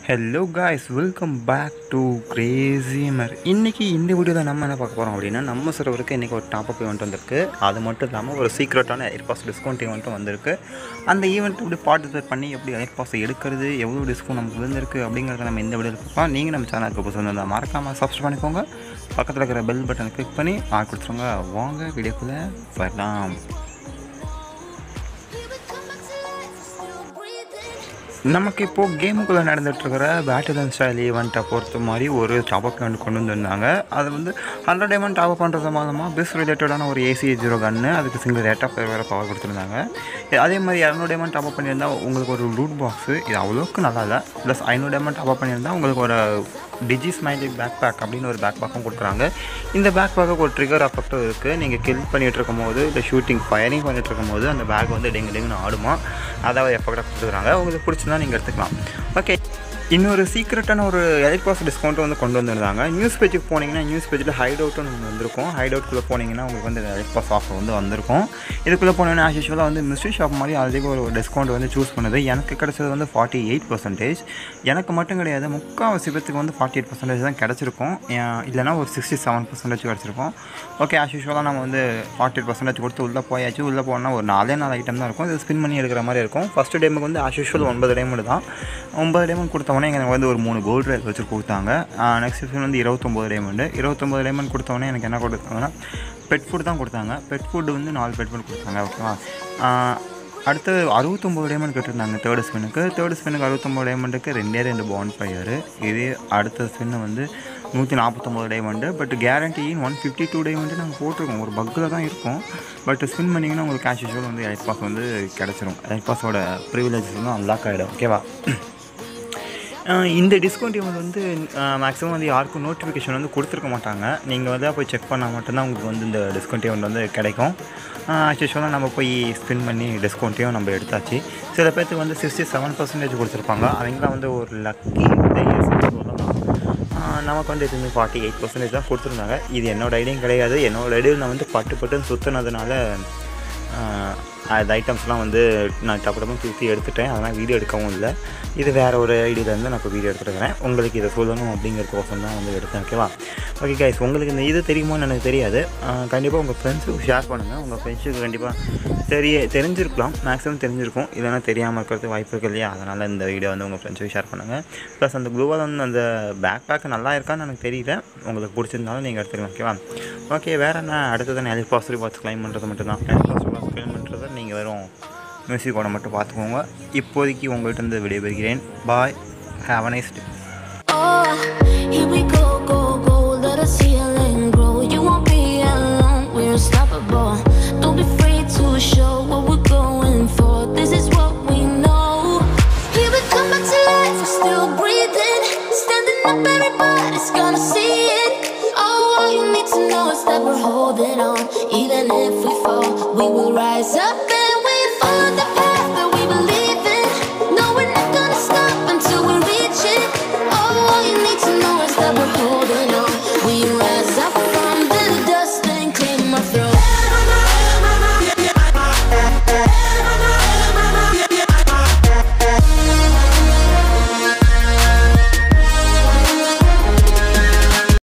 Hello guys welcome back to Crazymer இன்றைக்கி இந்த வீடியோவில் நம்ம என்ன பார்க்க போகிறோம் அப்படின்னா நம்ம சர்வருக்கு இன்றைக்கி ஒரு டாப் அப் ஈவெண்ட் வந்திருக்கு அது மட்டும் இல்லாமல் ஒரு சீக்ரெட்டான ஏர்பாஸ் டிஸ்கவுண்ட் ஈவெண்ட்டும் வந்திருக்கு அந்த ஈவெண்ட் எப்படி பார்ட்டிசிபேட் பண்ணி எப்படி ஏர்பாஸ் எடுக்கிறது எவ்வளோ டிஸ்கவுண்ட் நமக்கு விழுந்திருக்கு அப்படிங்கிறத நம்ம இந்த வீடியோவில் பார்ப்போம் நீங்கள் நம்ம சேனலுக்கு புதுசு வந்தால் மறக்காமல் சப்ஸ்கிரைப் பண்ணிக்கோங்க பக்கத்தில் இருக்கிற பெல் பட்டனை கிளிக் பண்ணி ஆள் கொடுத்துருங்க வாங்க வீடியோக்குள்ளே வரலாம் நமக்கு இப்போது கேமுக்குள்ளே நடந்துகிட்ருக்கிற பேட்டில் அண்ட் ஸ்டைல் ஈவெண்ட்டை பொறுத்த மாதிரி ஒரு டாப் அப் ஈவெண்ட் கொண்டு வந்திருந்தாங்க அது வந்து ஹண்ட்ரட் டைமண்ட் டாப் அப் பண்ணுறது மூலமாக பிஸ் ரிலேட்டடான ஒரு ஏசி ஜீரோ கன்று அதுக்கு சிங்கிள் ரேட் ஆஃப் வேறு பவர் கொடுத்துருந்தாங்க அதே மாதிரி இரநூறு டைமண்ட் டாப் அப் பண்ணியிருந்தா உங்களுக்கு ஒரு ரூட் பாக்ஸு இது அவ்வளோக்கு நல்லா இல்லை ப்ளஸ் ஐநூறு டைமண்ட் டாப் அப் பண்ணியிருந்தா உங்களுக்கு ஒரு டிஜி ஸ்மைலி பேக் பேக் அப்படின்னு ஒரு பேக் பேக்கும் கொடுக்குறாங்க இந்த பேக் பேக்கு ஒரு ட்ரிகர் எஃபெக்ட்டும் இருக்குது நீங்கள் கில் பண்ணிகிட்டு இருக்கும் போது இல்லை ஷூட்டிங் ஃபயரிங் பண்ணிகிட்டு இருக்கும் போது அந்த பேக் வந்து டெங்கு டெங்குன்னு ஆடுமா அதாவது எஃபெக்டாக கொடுத்துருக்காங்க உங்களுக்கு பிடிச்சிருந்தா நீங்கள் எடுத்துக்கலாம் ஓகே இன்னொரு சீக்ரெட்டான ஒரு எலைட் பாஸ் டிஸ்கவுண்ட்டும் வந்து கொண்டு வந்திருந்தாங்க நியூஸ் பேஜுக்கு போனீங்கன்னா நியூஸ் பேஜில் ஹைட் அவுட்னு ஒன்று வந்திருக்கும் ஹைட் அவுட்குள்ளே போனீங்கன்னா உங்களுக்கு வந்து எலைட் பாஸ் ஆஃபர் வந்து வந்திருக்கும் இதுக்குள்ளே போனீங்கன்னா ஆஸ் யூஸ்வலாக வந்து மிஸ்ட்ரி ஷாப் மாதிரி ஆல்ரெடி ஒரு டிஸ்கவுண்ட் வந்து சூஸ் பண்ணுது எனக்கு கிடச்சது வந்து ஃபார்ட்டி எயிட் பர்சன்டேஜ் எனக்கு மட்டும் கிடையாது முக்கால்வாசி பேத்துக்கு வந்து ஃபார்ட்டி எயிட் பர்சன்டேஜ் தான் கிடச்சிருக்கும் இல்லைனா ஒரு சிக்ஸ்டி செவன் பர்சன்டேஜ் கிடச்சிருக்கும் ஓகே ஆஸ் யூஸ்வலாக நம்ம வந்து ஃபார்ட்டி எயிட் பர்சன்டேஜ் கொடுத்து உள்ளே போயாச்சு உள்ளே போனால் ஒரு நாலே நாலு ஐட்டம் தான் இருக்கும் இது ஸ்பின் பண்ணி எடுக்கிற மாதிரி இருக்கும் ஃபஸ்ட்டு டைமுக்கு வந்து ஆஸ் யூஸ்வல் ஒன்பது டைமண்ட் தான் ஒன்பது டைமண்ட் கொடுத்தவொடனே எனக்கு வந்து ஒரு மூணு கோல்டு ரேஸ் வச்சு கொடுத்தாங்க நெக்ஸ்ட் ஸ்பின் வந்து இருபத்தொம்போது டைமண்டு இருபத்தொம்போது டைமண்ட் கொடுத்தவொடனே எனக்கு என்ன கொடுத்தாங்கன்னா பெட் ஃபுட் தான் கொடுத்தாங்க பெட் ஃபுட்டு வந்து நாலு பெட் ஃபுட் கொடுத்தாங்க ஓகேவா அடுத்து அறுபத்தொம்போது டைமண்ட் கேட்டிருந்தாங்க தேர்டு ஸ்பின்னுக்கு தேர்டு ஸ்பின்னுக்கு அறுபத்தொம்போது டைமண்டுக்கு ரெண்டே ரெண்டு பாண்ட் ஃபயரு இதே அடுத்த ஸ்பின்னு வந்து நூற்றி நாற்பத்தொம்போது diamond but guarantee one fifty two diamond நாங்கள் போட்டிருக்கோம் ஒரு பக்கில் தான் இருக்கும் பட் ஸ்பின் பண்ணிங்கன்னா உங்களுக்கு கேஷ் யூஸ்வல் வந்து எயிட் பாஸ் வந்து கிடச்சிரும் எயிட் பாஸோட ப்ரிவிலேஜஸ் வந்து அன்லாக் ஆகிடும் ஓகேவா இந்த டிஸ்கவுண்ட் இவங்க வந்து மேக்ஸிமம் வந்து யாருக்கும் நோட்டிஃபிகேஷன் வந்து கொடுத்துருக்க மாட்டாங்க நீங்கள் வந்து போய் செக் பண்ணால் மட்டும்தான் உங்களுக்கு வந்து இந்த டிஸ்கவுண்ட் இவன் வந்து கிடைக்கும் ஆக்சுவலாக நம்ம போய் ஸ்பின் பண்ணி டிஸ்கவுண்ட்டையும் நம்ம எடுத்தாச்சு சில பேர்த்துக்கு வந்து சிக்ஸ்டி செவன் பர்சன்டேஜ் கொடுத்துருப்பாங்க அவங்களாம் வந்து ஒரு லக்கி சொல்லலாம் நமக்கு வந்து எதுவுமே ஃபார்ட்டி எயிட் பர்சன்டேஜ் தான் கொடுத்துருந்தாங்க இது என்னோடய ஐடியும் கிடையாது என்னோடய ஐடியில் நான் வந்து பட்டு பட்டுன்னு சுற்றுனதுனால அது ஐட்டம்ஸ்லாம் வந்து நான் டப்பு டப்பு தூக்கி எடுத்துட்டேன் அதெல்லாம் வீடியோ எடுக்கவும் இல்லை இது வேறு ஒரு ஐடியிலேருந்து நான் இப்போ வீடியோ எடுத்துருக்கிறேன் உங்களுக்கு இதை சொல்லணும் அப்படிங்கிறதுக்கோசம் தான் வந்து எடுத்தேன் ஓகேவா ஓகே கைஸ் உங்களுக்கு இந்த இது தெரியுமோன்னு எனக்கு தெரியாது கண்டிப்பாக உங்கள் ஃப்ரெண்ட்ஸுக்கு ஷேர் பண்ணுங்கள் உங்கள் ஃப்ரெண்ட்ஸுக்கு கண்டிப்பாக தெரிய தெரிஞ்சிருக்கலாம் மேக்ஸிமம் தெரிஞ்சிருக்கும் இல்லைனா தெரியாமல் இருக்கிறது வாய்ப்பு இருக்கு இல்லையா அதனால் இந்த வீடியோ வந்து உங்கள் ஃப்ரெண்ட்ஸுக்கு ஷேர் பண்ணுங்கள் ப்ளஸ் அந்த க்ளூவால் வந்து அந்த பேக் பேக் நல்லா இருக்கான்னு எனக்கு தெரியல உங்களுக்கு பிடிச்சிருந்தாலும் நீங்கள் எடுத்துக்கலாம் ஓகேவா ஓகே வேறு என்ன அடுத்தது நான் எலிஃப் பாசிட்டிவ் பாஸ் கிளைம் பண்ணுறது மட்டும் தான் எலிஃப் பாசிட்டிவ் பாஸ் கிளைம் பண்ணுறதை நீங்கள் வெறும் மியூசிக்கோட மட்டும் பார்த்துக்கோங்க இப்போதைக்கு உங்கள்கிட்ட இருந்து விடைபெறுகிறேன் bye have a nice day Oh, here we go, go, go. Let us heal and grow. You won't be alone. We're unstoppable. Don't be afraid to show what we're going for. This is what we know. Here we come back to life. We're still breathing. Standing up, everybody's gonna see it. Oh, all you need to know is that we're holding on. Even if we fall, we will rise up.